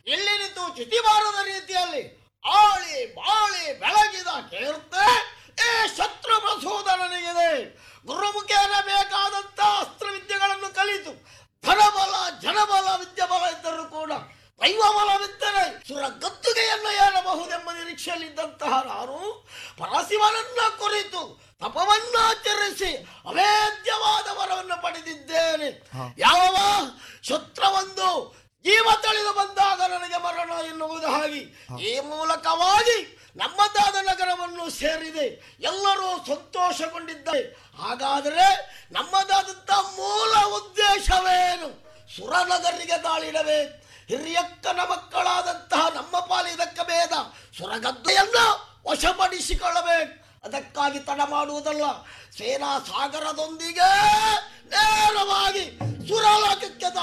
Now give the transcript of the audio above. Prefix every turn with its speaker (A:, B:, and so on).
A: ಇಲ್ಲಿ ನಿಂತು ಚ್ಯುತಿಬಾರದ ರೀತಿಯಲ್ಲಿ ಆಳಿ ಬಾಳಿ ಬೆಳಗಿದ ಕೀರ್ತೆ ಈ ಶತ್ರು ಪ್ರಸೂದನನಿಗಿದೆ ಗುರುಮುಖೇನ ಬೇಕಾದಂತ ಅಸ್ತ್ರವಿದ್ಯೆಗಳನ್ನು ಕಲಿತು ಧನಬಲ ಜನಬಲ ವಿದ್ಯಬಲ ಇದ್ದರೂ ಕೂಡ ದೈವಬಲವಿದ್ದರೆ ಸುರ ಗದ್ದುಗೆಯನ್ನು ಏರಬಹುದೆಂಬ ನಿರೀಕ್ಷೆಯಲ್ಲಿದ್ದಂತಹ ನಾನು ಪರಶಿವನನ್ನ ಕುರಿತು ತಪವನ್ನಾಚರಿಸಿ ಅವೇದ್ಯವಾದ ವರವನ್ನು ಪಡೆದಿದ್ದೇನೆ ಯಾವ ಶತ್ರುವೊಂದು ಜೀವ ತಳೆದು ಬಂದಾಗ ನನಗೆ ಮರಣ ಎನ್ನುವುದು ಹಾಗೆ ಈ ಮೂಲಕವಾಗಿ ನಮ್ಮದಾದ ನಗರವನ್ನು ಸೇರಿದೆ ಎಲ್ಲರೂ ಸಂತೋಷಗೊಂಡಿದ್ದಾರೆ ಹಾಗಾದರೆ ನಮ್ಮದಾದಂಥ ಮೂಲ ಉದ್ದೇಶವೇನು ಸುರನಗರಿಗೆ ದಾಳಿಡಬೇಕು ಹಿರಿಯಕ್ಕನ ಮಕ್ಕಳಾದಂತಹ ನಮ್ಮ ಪಾಲಿದಕ್ಕ ಭೇದ ಸುರಗದ್ದೆಯನ್ನು ವಶಪಡಿಸಿಕೊಳ್ಳಬೇಕು ಅದಕ್ಕಾಗಿ ತಡ ಮಾಡುವುದಲ್ಲ ಸೇನಾ ಸಾಗರದೊಂದಿಗೆ ನೇರವಾಗಿ ಸುರಲೋಕಕ್ಕೆ